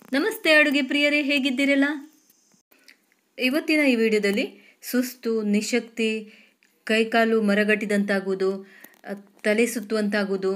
ನಮಸ್ತೆ ಅಡುಗೆ ಪ್ರಿಯರೇ ಹೇಗಿದ್ದೀರಲ್ಲ ಇವತ್ತಿನ ಈ ವಿಡಿಯೋದಲ್ಲಿ ಸುಸ್ತು ನಿಶಕ್ತಿ ಕೈಕಾಲು ಮರಗಟ್ಟಿದಂತಾಗುವುದು ಅ, ತಲೆ ಸುತ್ತುವಂತಾಗುವುದು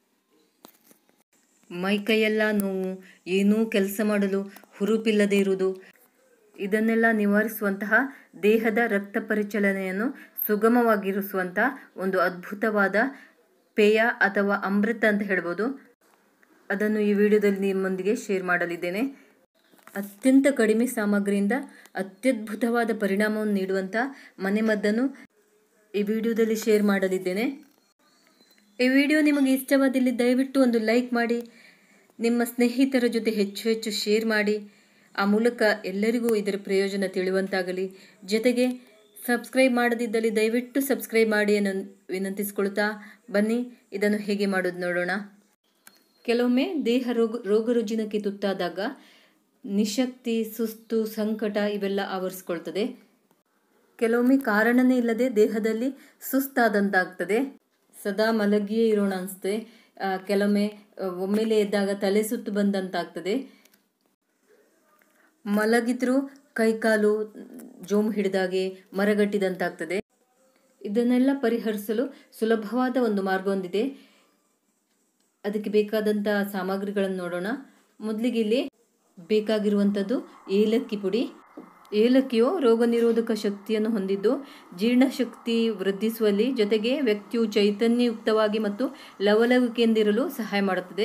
ಮೈಕೈಯೆಲ್ಲ ನೋವು ಏನೂ ಕೆಲಸ ಮಾಡಲು ಹುರುಪಿಲ್ಲದೆ ಇರುವುದು ಇದನ್ನೆಲ್ಲ ನಿವಾರಿಸುವಂತಹ ದೇಹದ ರಕ್ತ ಪರಿಚಲನೆಯನ್ನು ಸುಗಮವಾಗಿರಿಸುವಂಥ ಒಂದು ಅದ್ಭುತವಾದ ಪೇಯ ಅಥವಾ ಅಮೃತ ಅಂತ ಹೇಳ್ಬೋದು ಅದನ್ನು ಈ ವಿಡಿಯೋದಲ್ಲಿ ನಿಮ್ಮೊಂದಿಗೆ ಶೇರ್ ಮಾಡಲಿದ್ದೇನೆ ಅತ್ಯಂತ ಕಡಿಮೆ ಸಾಮಗ್ರಿಯಿಂದ ಅತ್ಯದ್ಭುತವಾದ ಪರಿಣಾಮವನ್ನು ನೀಡುವಂಥ ಮನೆಮದ್ದನ್ನು ಈ ವಿಡಿಯೋದಲ್ಲಿ ಶೇರ್ ಮಾಡಲಿದ್ದೇನೆ ಈ ವಿಡಿಯೋ ನಿಮಗೆ ಇಷ್ಟವಾದಲ್ಲಿ ದಯವಿಟ್ಟು ಒಂದು ಲೈಕ್ ಮಾಡಿ ನಿಮ್ಮ ಸ್ನೇಹಿತರ ಜೊತೆ ಹೆಚ್ಚು ಹೆಚ್ಚು ಶೇರ್ ಮಾಡಿ ಆ ಮೂಲಕ ಎಲ್ಲರಿಗೂ ಇದರ ಪ್ರಯೋಜನ ತಿಳಿಯುವಂತಾಗಲಿ ಜೊತೆಗೆ ಸಬ್ಸ್ಕ್ರೈಬ್ ಮಾಡದಿದ್ದಲ್ಲಿ ದಯವಿಟ್ಟು ಸಬ್ಸ್ಕ್ರೈಬ್ ಮಾಡಿ ಅನ್ನೋ ವಿನಂತಿಸ್ಕೊಳ್ತಾ ಬನ್ನಿ ಇದನ್ನು ಹೇಗೆ ಮಾಡೋದು ನೋಡೋಣ ಕೆಲವೊಮ್ಮೆ ದೇಹ ರೋಗ ರೋಗರುಜಿನಕ್ಕೆ ತುತ್ತಾದಾಗ ನಿಶಕ್ತಿ ಸುಸ್ತು ಸಂಕಟ ಇವೆಲ್ಲ ಆವರಿಸ್ಕೊಳ್ತದೆ ಕೆಲವೊಮ್ಮೆ ಕಾರಣನೇ ಇಲ್ಲದೆ ದೇಹದಲ್ಲಿ ಸುಸ್ತಾದಂತಾಗ್ತದೆ ಸದಾ ಮಲಗಿಯೇ ಇರೋಣ ಅನಿಸ್ತದೆ ಆ, ಕೆಲವೊಮ್ಮೆ ಆ, ಒಮ್ಮೆಲೆ ಎದ್ದಾಗ ತಲೆ ಸುತ್ತು ಬಂದಂತಾಗ್ತದೆ ಮಲಗಿದ್ರೂ ಕೈಕಾಲು ಜೋಮು ಹಿಡಿದಾಗೆ ಮರಗಟ್ಟಿದಂತಾಗ್ತದೆ ಇದನ್ನೆಲ್ಲ ಪರಿಹರಿಸಲು ಸುಲಭವಾದ ಒಂದು ಮಾರ್ಗ ಹೊಂದಿದೆ ಅದಕ್ಕೆ ಬೇಕಾದಂಥ ಸಾಮಗ್ರಿಗಳನ್ನು ನೋಡೋಣ ಮೊದಲಿಗೆ ಇಲ್ಲಿ ಬೇಕಾಗಿರುವಂಥದ್ದು ಏಲಕ್ಕಿ ಪುಡಿ ಏಲಕ್ಕಿಯು ರೋಗ ನಿರೋಧಕ ಶಕ್ತಿಯನ್ನು ಹೊಂದಿದ್ದು ಜೀರ್ಣಶಕ್ತಿ ವೃದ್ಧಿಸುವಲ್ಲಿ ಜೊತೆಗೆ ವ್ಯಕ್ತಿಯು ಚೈತನ್ಯಯುಕ್ತವಾಗಿ ಮತ್ತು ಲವಲವಿಕೆಯಿಂದಿರಲು ಸಹಾಯ ಮಾಡುತ್ತದೆ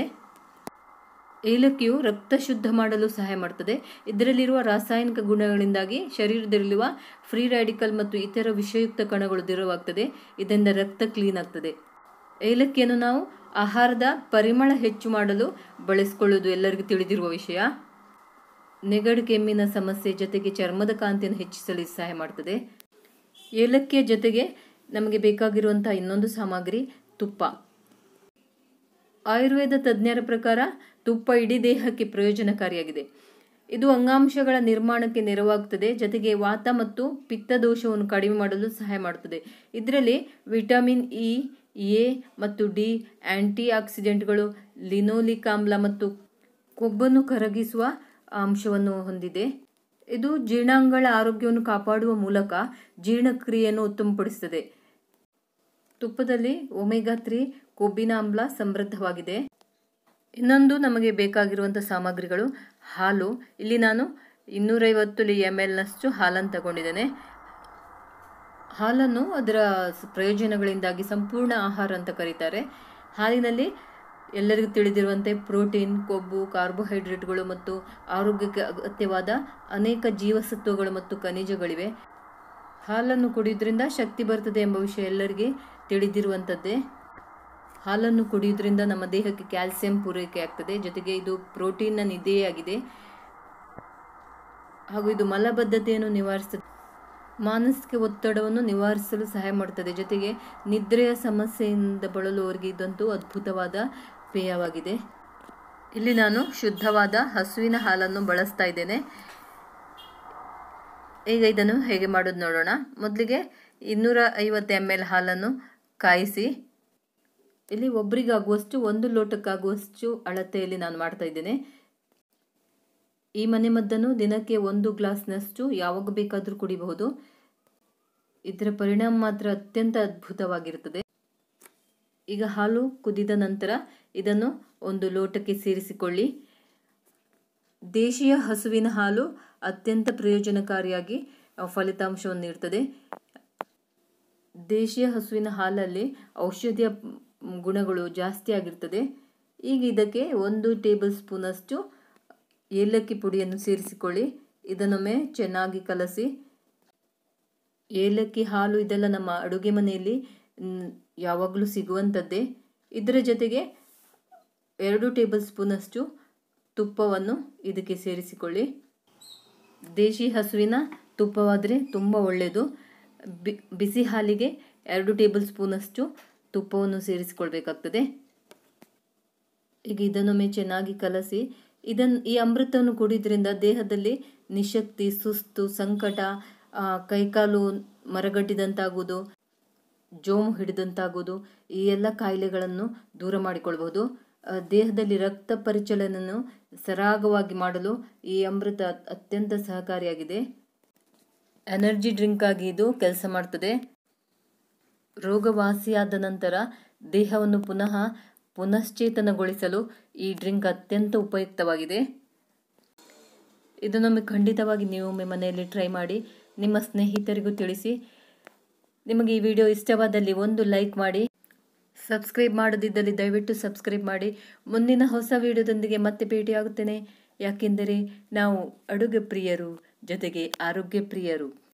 ಏಲಕ್ಕಿಯು ರಕ್ತ ಶುದ್ಧ ಮಾಡಲು ಸಹಾಯ ಮಾಡುತ್ತದೆ ಇದರಲ್ಲಿರುವ ರಾಸಾಯನಿಕ ಗುಣಗಳಿಂದಾಗಿ ಶರೀರದಲ್ಲಿರುವ ಫ್ರೀ ರ್ಯಾಡಿಕಲ್ ಮತ್ತು ಇತರ ವಿಷಯುಕ್ತ ಕಣಗಳು ದೂರವಾಗ್ತದೆ ಇದರಿಂದ ರಕ್ತ ಕ್ಲೀನ್ ಆಗ್ತದೆ ಏಲಕ್ಕಿಯನ್ನು ನಾವು ಆಹಾರದ ಪರಿಮಳ ಹೆಚ್ಚು ಮಾಡಲು ಬಳಸಿಕೊಳ್ಳುವುದು ಎಲ್ಲರಿಗೂ ತಿಳಿದಿರುವ ವಿಷಯ ನೆಗಡು ಕೆಮ್ಮಿನ ಸಮಸ್ಯೆ ಜೊತೆಗೆ ಚರ್ಮದ ಕಾಂತಿಯನ್ನು ಹೆಚ್ಚಿಸಲು ಇದು ಸಹಾಯ ಮಾಡ್ತದೆ ಏಲಕ್ಕಿಯ ಜೊತೆಗೆ ನಮಗೆ ಬೇಕಾಗಿರುವಂತಹ ಇನ್ನೊಂದು ಸಾಮಗ್ರಿ ತುಪ್ಪ ಆಯುರ್ವೇದ ತಜ್ಞರ ಪ್ರಕಾರ ತುಪ್ಪ ಇಡೀ ದೇಹಕ್ಕೆ ಪ್ರಯೋಜನಕಾರಿಯಾಗಿದೆ ಇದು ಅಂಗಾಂಶಗಳ ನಿರ್ಮಾಣಕ್ಕೆ ನೆರವಾಗುತ್ತದೆ ಜೊತೆಗೆ ವಾತ ಮತ್ತು ಪಿತ್ತ ದೋಷವನ್ನು ಕಡಿಮೆ ಮಾಡಲು ಸಹಾಯ ಮಾಡುತ್ತದೆ ಇದರಲ್ಲಿ ವಿಟಮಿನ್ ಇ ಎ ಮತ್ತು ಡಿ ಆಂಟಿ ಆಕ್ಸಿಡೆಂಟ್ಗಳು ಲಿನೋಲಿಕ್ ಆಮ್ಲ ಮತ್ತು ಕೊಬ್ಬನ್ನು ಕರಗಿಸುವ ಅಂಶವನ್ನು ಹೊಂದಿದೆ ಇದು ಜೀರ್ಣಾಂಗಗಳ ಆರೋಗ್ಯವನ್ನು ಕಾಪಾಡುವ ಮೂಲಕ ಜೀರ್ಣಕ್ರಿಯೆಯನ್ನು ಉತ್ತಮಪಡಿಸುತ್ತದೆ ತುಪ್ಪದಲ್ಲಿ ಒಮೆಗಾ ತ್ರೀ ಕೊಬ್ಬಿನ ಆಮ್ಲ ಸಮೃದ್ಧವಾಗಿದೆ ಇನ್ನೊಂದು ನಮಗೆ ಬೇಕಾಗಿರುವಂಥ ಸಾಮಗ್ರಿಗಳು ಹಾಲು ಇಲ್ಲಿ ನಾನು ಇನ್ನೂರೈವತ್ತು ಎಮ್ ಎಲ್ನಷ್ಟು ಹಾಲನ್ನು ತಗೊಂಡಿದ್ದೇನೆ ಹಾಲನ್ನು ಅದರ ಸ- ಪ್ರಯೋಜನಗಳಿಂದಾಗಿ ಸಂಪೂರ್ಣ ಆಹಾರ ಅಂತ ಕರೀತಾರೆ ಹಾಲಿನಲ್ಲಿ ಎಲ್ಲರಿಗೂ ತಿಳಿದಿರುವಂತೆ ಪ್ರೋಟೀನ್ ಕೊಬ್ಬು ಕಾರ್ಬೋಹೈಡ್ರೇಟ್ಗಳು ಮತ್ತು ಆರೋಗ್ಯಕ್ಕೆ ಅಗತ್ಯವಾದ ಅನೇಕ ಜೀವಸತ್ವಗಳು ಮತ್ತು ಖನಿಜಗಳಿವೆ ಹಾಲನ್ನು ಕುಡಿಯೋದ್ರಿಂದ ಶಕ್ತಿ ಬರ್ತದೆ ಎಂಬ ವಿಷಯ ಎಲ್ಲರಿಗೆ ತಿಳಿದಿರುವಂಥದ್ದೇ ಹಾಲನ್ನು ಕುಡಿಯೋದ್ರಿಂದ ನಮ್ಮ ದೇಹಕ್ಕೆ ಕ್ಯಾಲ್ಸಿಯಂ ಪೂರೈಕೆ ಆಗ್ತದೆ ಜೊತೆಗೆ ಇದು ಪ್ರೋಟೀನ್ನ ನಿಧಿಯಾಗಿದೆ ಹಾಗೂ ಇದು ಮಲಬದ್ಧತೆಯನ್ನು ನಿವಾರಿಸುತ್ತದೆ ಮಾನಸಿಕ ಒತ್ತಡವನ್ನು ನಿವಾರಿಸಲು ಸಹಾಯ ಮಾಡುತ್ತದೆ ಜೊತೆಗೆ ನಿದ್ರೆಯ ಸಮಸ್ಯೆಯಿಂದ ಬಳಲುವವರಿಗೆ ಇದಂತೂ ಅದ್ಭುತವಾದ ಪೇಯವಾಗಿದೆ ಇಲ್ಲಿ ನಾನು ಶುದ್ಧವಾದ ಹಸುವಿನ ಹಾಲನ್ನು ಬಳಸ್ತಾ ಇದ್ದೇನೆ ಈಗ ಇದನ್ನು ಹೇಗೆ ಮಾಡೋದು ನೋಡೋಣ ಮೊದಲಿಗೆ ಇನ್ನೂರ ಐವತ್ತು ಎಮ್ ಎಲ್ ಹಾಲನ್ನು ಕಾಯಿಸಿ ಇಲ್ಲಿ ಒಬ್ಬರಿಗಾಗುವಷ್ಟು ಒಂದು ಲೋಟಕ್ಕಾಗುವಷ್ಟು ಅಳತೆಯಲ್ಲಿ ನಾನು ಮಾಡ್ತಾ ಇದ್ದೇನೆ ಈ ಮನೆಮದ್ದನ್ನು ದಿನಕ್ಕೆ ಒಂದು ಗ್ಲಾಸ್ನಷ್ಟು ಯಾವಾಗ ಬೇಕಾದರೂ ಕುಡಿಬಹುದು ಇದರ ಪರಿಣಾಮ ಮಾತ್ರ ಅತ್ಯಂತ ಅದ್ಭುತವಾಗಿರುತ್ತದೆ ಈಗ ಹಾಲು ಕುದಿದ ನಂತರ ಇದನ್ನು ಒಂದು ಲೋಟಕ್ಕೆ ಸೇರಿಸಿಕೊಳ್ಳಿ ದೇಶೀಯ ಹಸುವಿನ ಹಾಲು ಅತ್ಯಂತ ಪ್ರಯೋಜನಕಾರಿಯಾಗಿ ಆ, ಫಲಿತಾಂಶವನ್ನು ನೀಡುತ್ತದೆ ದೇಶೀಯ ಹಸುವಿನ ಹಾಲಲ್ಲಿ ಔಷಧಿಯ ಮ್, ಗುಣಗಳು ಜಾಸ್ತಿ ಆಗಿರ್ತದೆ ಈಗ ಇದಕ್ಕೆ ಒಂದು ಟೇಬಲ್ ಸ್ಪೂನಷ್ಟು ಏಲಕ್ಕಿ ಪುಡಿಯನ್ನು ಸೇರಿಸಿಕೊಳ್ಳಿ ಇದನ್ನೊಮ್ಮೆ ಚೆನ್ನಾಗಿ ಕಲಸಿ ಏಲಕ್ಕಿ ಹಾಲು ಇದೆಲ್ಲ ನಮ್ಮ ಅಡುಗೆ ಮನೆಯಲ್ಲಿ ಮ್, ಯಾವಾಗಲೂ ಸಿಗುವಂಥದ್ದೇ ಇದರ ಜೊತೆಗೆ ಎರಡು ಟೇಬಲ್ ಸ್ಪೂನಷ್ಟು ತುಪ್ಪವನ್ನು ಇದಕ್ಕೆ ಸೇರಿಸಿಕೊಳ್ಳಿ ದೇಶಿ ಹಸುವಿನ ತುಪ್ಪವಾದರೆ ತುಂಬ ಒಳ್ಳೆಯದು ಬಿ ಬಿಸಿ ಹಾಲಿಗೆ ಎರಡು ಟೇಬಲ್ ಸ್ಪೂನಷ್ಟು ತುಪ್ಪವನ್ನು ಸೇರಿಸಿಕೊಳ್ಬೇಕಾಗ್ತದೆ ಈಗ ಇದನ್ನೊಮ್ಮೆ ಚೆನ್ನಾಗಿ ಕಲಸಿ ಇದನ್ನು ಈ ಅಮೃತವನ್ನು ಕುಡಿದ್ರಿಂದ ದೇಹದಲ್ಲಿ ನಿಶಕ್ತಿ ಸುಸ್ತು ಸಂಕಟ ಆ, ಕೈಕಾಲು ಮರಗಟ್ಟಿದಂತಾಗುವುದು ಜೋಮು ಹಿಡಿದಂತಾಗುವುದು ಈ ಎಲ್ಲ ಕಾಯಿಲೆಗಳನ್ನು ದೂರ ಮಾಡಿಕೊಳ್ಬಹುದು ಆ, ದೇಹದಲ್ಲಿ ರಕ್ತ ಪರಿಚಲನೆಯನ್ನು ಸರಾಗವಾಗಿ ಮಾಡಲು ಈ ಅಮೃತ ಅತ್ಯಂತ ಸಹಕಾರಿಯಾಗಿದೆ ಎನರ್ಜಿ ಡ್ರಿಂಕ್ ಆಗಿ ಇದು ಕೆಲಸ ಮಾಡ್ತದೆ ರೋಗವಾಸಿಯಾದ ನಂತರ ದೇಹವನ್ನು ಪುನಃ ಪುನಶ್ಚೇತನಗೊಳಿಸಲು ಈ ಡ್ರಿಂಕ್ ಅತ್ಯಂತ ಉಪಯುಕ್ತವಾಗಿದೆ ಇದನ್ನೊಮ್ಮೆ ಖಂಡಿತವಾಗಿ ನೀವು ಒಮ್ಮೆ ಮನೆಯಲ್ಲಿ ಟ್ರೈ ಮಾಡಿ ನಿಮ್ಮ ಸ್ನೇಹಿತರಿಗೂ ತಿಳಿಸಿ ನಿಮಗೆ ಈ ವಿಡಿಯೋ ಇಷ್ಟವಾದಲ್ಲಿ ಒಂದು ಲೈಕ್ ಮಾಡಿ ಸಬ್ಸ್ಕ್ರೈಬ್ ಮಾಡದಿದ್ದಲ್ಲಿ ದಯವಿಟ್ಟು ಸಬ್ಸ್ಕ್ರೈಬ್ ಮಾಡಿ ಮುಂದಿನ ಹೊಸ ವಿಡಿಯೋದೊಂದಿಗೆ ಮತ್ತೆ ಭೇಟಿಯಾಗುತ್ತೇನೆ ಯಾಕೆಂದರೆ ನಾವು ಅಡುಗೆ ಪ್ರಿಯರು ಜೊತೆಗೆ ಆರೋಗ್ಯ ಪ್ರಿಯರು